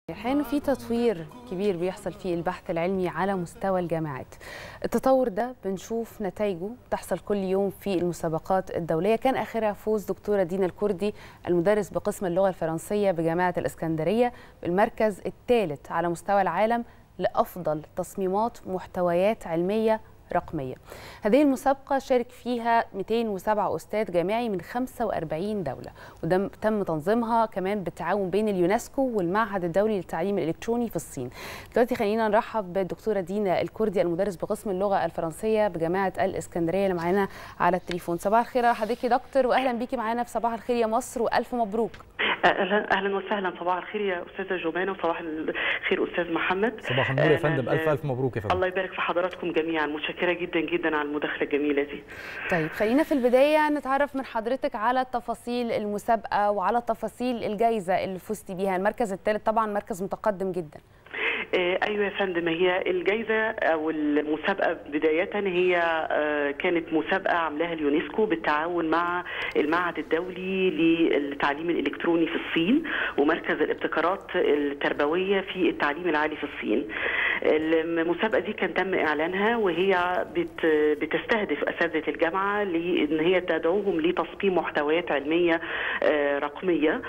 الحقيقة في تطوير كبير بيحصل في البحث العلمي على مستوى الجامعات التطور ده بنشوف نتائجه تحصل كل يوم في المسابقات الدولية كان آخرها فوز دكتورة دينا الكردي المدرس بقسم اللغة الفرنسية بجامعة الإسكندرية بالمركز الثالث على مستوى العالم لأفضل تصميمات محتويات علمية رقمية هذه المسابقة شارك فيها 207 أستاذ جامعي من 45 دولة وده تم تنظيمها كمان بالتعاون بين اليونسكو والمعهد الدولي للتعليم الإلكتروني في الصين دلوقتي خلينا نرحب بالدكتورة دينا الكردي المدرس بقسم اللغة الفرنسية بجامعة الإسكندرية اللي معانا على التليفون صباح الخير على حضرتك يا دكتور وأهلا بيكي معانا في صباح الخير يا مصر وألف مبروك اهلا اهلا وسهلا صباح الخير يا استاذه جمانه وصباح الخير استاذ محمد صباح النور يا فندم الف الف مبروك يا فندم الله يبارك في حضراتكم جميعا متشكره جدا جدا على المداخله الجميله دي طيب خلينا في البدايه نتعرف من حضرتك على تفاصيل المسابقه وعلى تفاصيل الجائزه اللي فزتي بيها المركز الثالث طبعا مركز متقدم جدا ايوه يا فندم هي الجائزه او المسابقه بدايه هي كانت مسابقه عاملاها اليونسكو بالتعاون مع المعهد الدولي للتعليم الالكتروني في الصين ومركز الابتكارات التربويه في التعليم العالي في الصين. المسابقه دي كان تم اعلانها وهي بت بتستهدف اساتذه الجامعه لان هي تدعوهم لتصميم محتويات علميه رقميه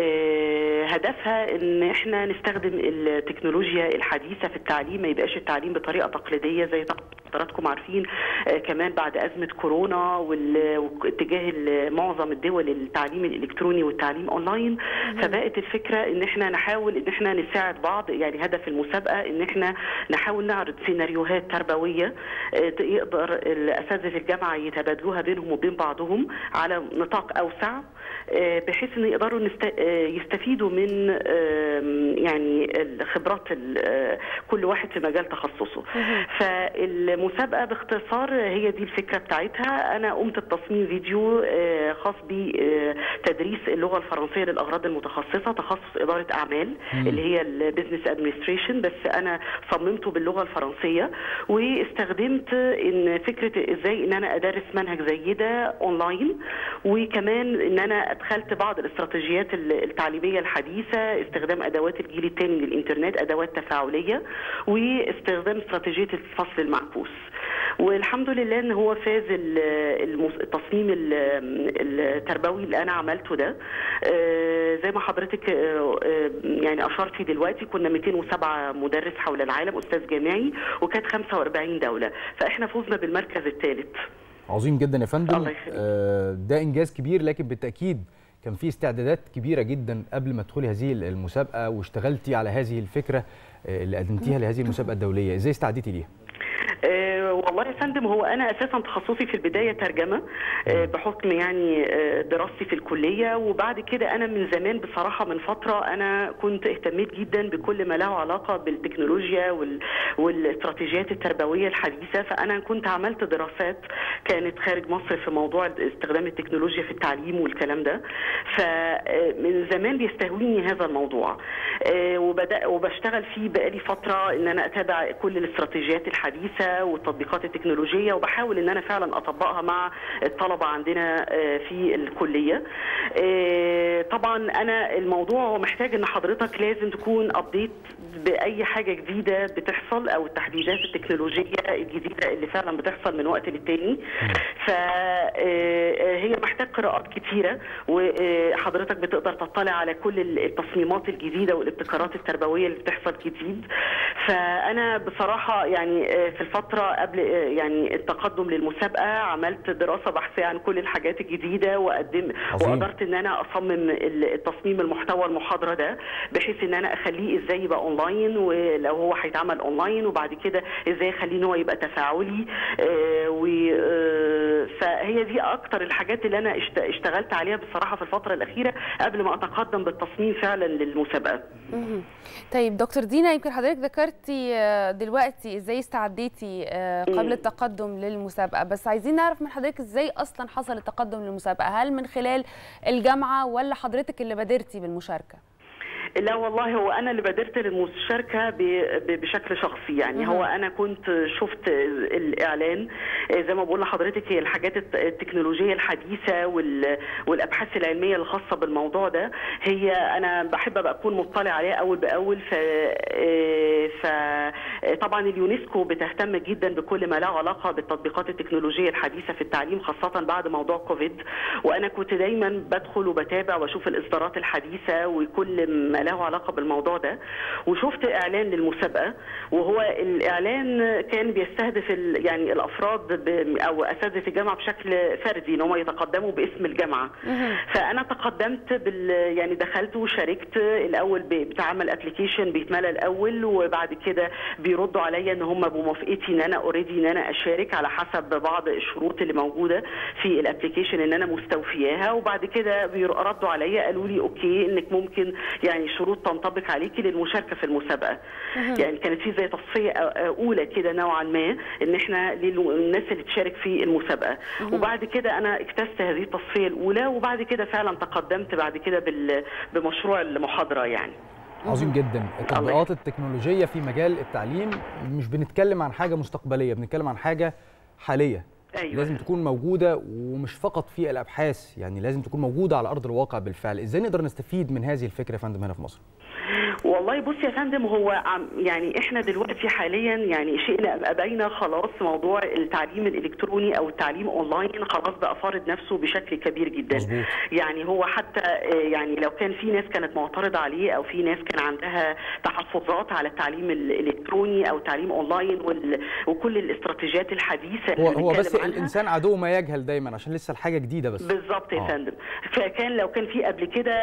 هدفها ان احنا نستخدم التكنولوجيا الحديثه في التعليم ما يبقاش التعليم بطريقه تقليديه زي حضراتكم عارفين كمان بعد ازمه كورونا واتجاه معظم الدول التعليم الالكتروني والتعليم اونلاين فبقت الفكره ان احنا نحاول ان احنا نساعد بعض يعني هدف المسابقه ان احنا نحاول نعرض سيناريوهات تربويه يقدر اساتذه الجامعه يتبادلوها بينهم وبين بعضهم على نطاق اوسع بحيث ان يقدروا يستفيدوا من يعني خبرات كل واحد في مجال تخصصه فالمسابقه باختصار هي دي الفكره بتاعتها انا قمت بتصميم فيديو خاص بتدريس اللغه الفرنسيه للاغراض المتخصصه تخصص اداره اعمال اللي هي البيزنس ادمنستريشن بس انا صممته باللغه الفرنسيه واستخدمت ان فكره ازاي ان انا ادرس منهج زي ده اونلاين وكمان ان انا ادخلت بعض الاستراتيجيات التعليميه الحديثه استخدام ادوات الجيل الثاني من الانترنت ادوات تفاعليه واستخدام استراتيجيه الفصل المعكوس والحمد لله ان هو فاز التصميم التربوي اللي انا عملته ده زي ما حضرتك يعني اشرتي دلوقتي كنا 207 مدرس حول العالم استاذ جامعي وكانت 45 دوله فاحنا فزنا بالمركز الثالث عظيم جدا يا فندم ده انجاز كبير لكن بالتاكيد كان في استعدادات كبيره جدا قبل ما تدخلي هذه المسابقه واشتغلتي على هذه الفكره اللي قدمتيها لهذه المسابقه الدوليه ازاي استعدتي ليها أه والله يا فندم هو انا اساسا تخصصي في البدايه ترجمه أه بحكم يعني أه دراستي في الكليه وبعد كده انا من زمان بصراحه من فتره انا كنت اهتميت جدا بكل ما له علاقه بالتكنولوجيا وال والاستراتيجيات التربويه الحديثه فانا كنت عملت دراسات كانت خارج مصر في موضوع استخدام التكنولوجيا في التعليم والكلام ده فمن زمان بيستهويني هذا الموضوع وبدا وبشتغل فيه بقالي فتره ان انا اتابع كل الاستراتيجيات الحديثه والتطبيقات التكنولوجيه وبحاول ان انا فعلا اطبقها مع الطلبه عندنا في الكليه طبعا انا الموضوع هو محتاج ان حضرتك لازم تكون ابديت باي حاجه جديده بتحصل او التحديثات التكنولوجيه الجديده اللي فعلا بتحصل من وقت للتاني فهي محتاج قراءات كتيره وحضرتك بتقدر تطلع على كل التصميمات الجديده والابتكارات التربويه اللي بتحصل جديد فانا بصراحه يعني في الفتره قبل يعني التقدم للمسابقه عملت دراسه بحثيه عن كل الحاجات الجديده وقدم عظيم. وقدرت ان انا اصمم التصميم المحتوى المحاضره ده بحيث ان انا اخليه ازاي يبقى اونلاين ولو هو هيتعمل اونلاين وبعد كده ازاي اخليه ان هو يبقى تفاعلي آه و آه فهي دي اكتر الحاجات اللي انا اشتغلت عليها بصراحه في الفتره الاخيره قبل ما اتقدم بالتصميم فعلا للمسابقه. طيب دكتور دينا يمكن حضرتك ذكرتي دلوقتي ازاي استعديتي قبل التقدم للمسابقه بس عايزين نعرف من حضرتك ازاي اصلا حصل التقدم للمسابقه هل من خلال الجامعه ولا حضرتك اللي بادرتي بالمشاركه؟ لا والله هو انا اللي بادرت للمشاركه بشكل شخصي يعني هو انا كنت شفت الاعلان زي ما بقول لحضرتك هي الحاجات التكنولوجيه الحديثه والابحاث العلميه الخاصه بالموضوع ده هي انا بحب ابقى اكون مطلع عليها اول باول ف فطبعا اليونسكو بتهتم جدا بكل ما له علاقه بالتطبيقات التكنولوجيه الحديثه في التعليم خاصه بعد موضوع كوفيد وانا كنت دايما بدخل وبتابع واشوف الاصدارات الحديثه وكل ما له علاقه بالموضوع ده وشفت اعلان للمسابقه وهو الاعلان كان بيستهدف يعني الافراد او اساتذه الجامعه بشكل فردي ان هم يتقدموا باسم الجامعه فانا تقدمت بال يعني دخلت وشاركت الاول بتعمل ابلكيشن بيتملى الاول وبعد كده بيردوا عليا ان هم بموافقتي ان انا اوريدي ان انا اشارك على حسب بعض الشروط اللي موجوده في الابلكيشن ان انا مستوفياها وبعد كده ردوا عليا قالوا لي اوكي انك ممكن يعني شروط تنطبق عليكي للمشاركه في المسابقه يعني كانت في زي تصفيه اولى كده نوعا ما ان احنا للناس اللي تشارك في المسابقه وبعد كده انا اجتزت هذه التصفيه الاولى وبعد كده فعلا تقدمت بعد كده بمشروع المحاضره يعني عظيم جدا التطبيقات التكنولوجيه في مجال التعليم مش بنتكلم عن حاجه مستقبليه بنتكلم عن حاجه حاليه أيوة. لازم تكون موجوده ومش فقط في الابحاث يعني لازم تكون موجوده على ارض الواقع بالفعل ازاي نقدر نستفيد من هذه الفكره يا فندم هنا في مصر والله بص يا فندم هو يعني احنا دلوقتي حاليا يعني شئنا ابينا خلاص موضوع التعليم الالكتروني او التعليم اونلاين خلاص بقى فارض نفسه بشكل كبير جدا مزبوط. يعني هو حتى يعني لو كان في ناس كانت معترضه عليه او في ناس كان عندها تحفظات على التعليم الالكتروني او التعليم اونلاين وكل الاستراتيجيات الحديثه هو, هو بس عنها. الانسان عدو ما يجهل دايما عشان لسه الحاجه جديده بس بالظبط يا فندم فكان لو كان في قبل كده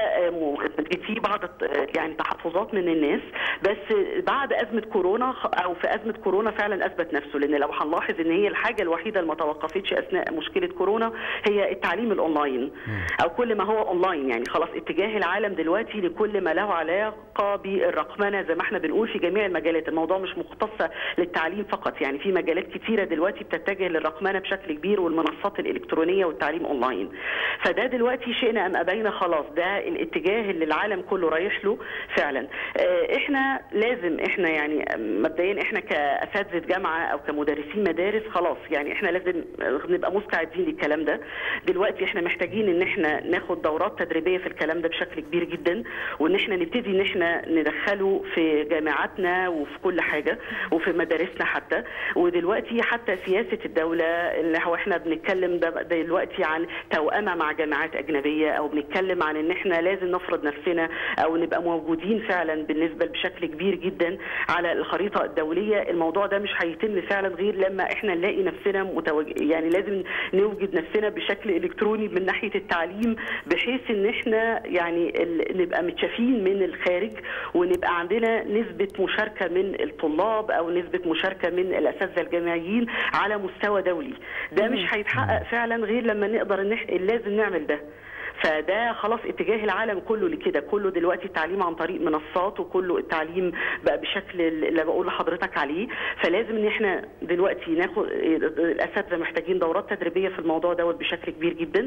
في بعض يعني تحفظات من الناس بس بعد ازمه كورونا او في ازمه كورونا فعلا اثبت نفسه لان لو هنلاحظ ان هي الحاجه الوحيده اللي ما توقفتش اثناء مشكله كورونا هي التعليم الاونلاين او كل ما هو اونلاين يعني خلاص اتجاه العالم دلوقتي لكل ما له علاقه بالرقمنه زي ما احنا بنقول في جميع المجالات الموضوع مش مختص للتعليم فقط يعني في مجالات كتيره دلوقتي بتتجه للرقمنه بشكل كبير والمنصات الالكترونيه والتعليم اونلاين فده دلوقتي شئنا ام ابينا خلاص ده الاتجاه اللي العالم كله رايح له فعلا احنا لازم احنا يعني مبدئيا احنا كاساتذه جامعه او كمدرسين مدارس خلاص يعني احنا لازم نبقى مستعدين للكلام ده دلوقتي احنا محتاجين ان احنا ناخد دورات تدريبيه في الكلام ده بشكل كبير جدا وان احنا نبتدي ان احنا ندخله في جامعاتنا وفي كل حاجه وفي مدارسنا حتى ودلوقتي حتى سياسه الدوله اللي هو احنا بنتكلم ده دلوقتي عن توأمه مع جامعات اجنبيه او بنتكلم عن ان احنا لازم نفرض نفسنا او نبقى موجودين فعلا بالنسبه بشكل كبير جدا على الخريطه الدوليه الموضوع ده مش هيتم فعلا غير لما احنا نلاقي نفسنا متوج... يعني لازم نوجد نفسنا بشكل الكتروني من ناحيه التعليم بحيث ان احنا يعني ال... نبقى متشافين من الخارج ونبقى عندنا نسبه مشاركه من الطلاب او نسبه مشاركه من الاساتذه الجامعيين على مستوى دولي ده مش هيتحقق فعلا غير لما نقدر ان احنا لازم نعمل ده فده خلاص اتجاه العالم كله لكده كله دلوقتي التعليم عن طريق منصات وكله التعليم بقى بشكل اللي بقول لحضرتك عليه فلازم ان احنا دلوقتي ناخد الاساتذه محتاجين دورات تدريبيه في الموضوع دوت بشكل كبير جدا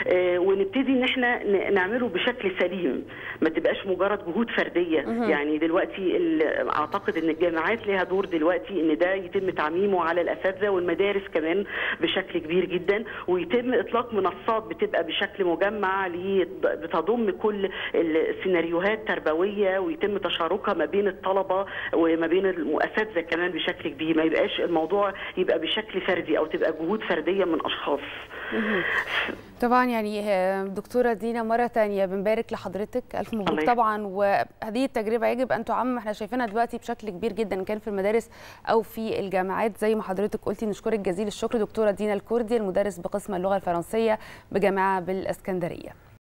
ونبتدي ان احنا نعمله بشكل سليم ما تبقاش مجرد جهود فرديه يعني دلوقتي اعتقد ان الجامعات لها دور دلوقتي ان ده يتم تعميمه على الاساتذه والمدارس كمان بشكل كبير جدا ويتم اطلاق منصات بتبقى بشكل مجمع بتضم كل السيناريوهات تربويه ويتم تشاركها ما بين الطلبه وما بين الاساتذه كمان بشكل كبير ما يبقاش الموضوع يبقى بشكل فردي او تبقى جهود فرديه من اشخاص طبعا يعني دكتوره دينا مره ثانيه بنبارك لحضرتك الف مبروك طبعا وهذه التجربه يجب ان تعمم احنا شايفينها دلوقتي بشكل كبير جدا كان في المدارس او في الجامعات زي ما حضرتك قلتي نشكرك جزيل الشكر دكتوره دينا الكردي المدرس بقسم اللغه الفرنسيه بجامعه بالاسكندريه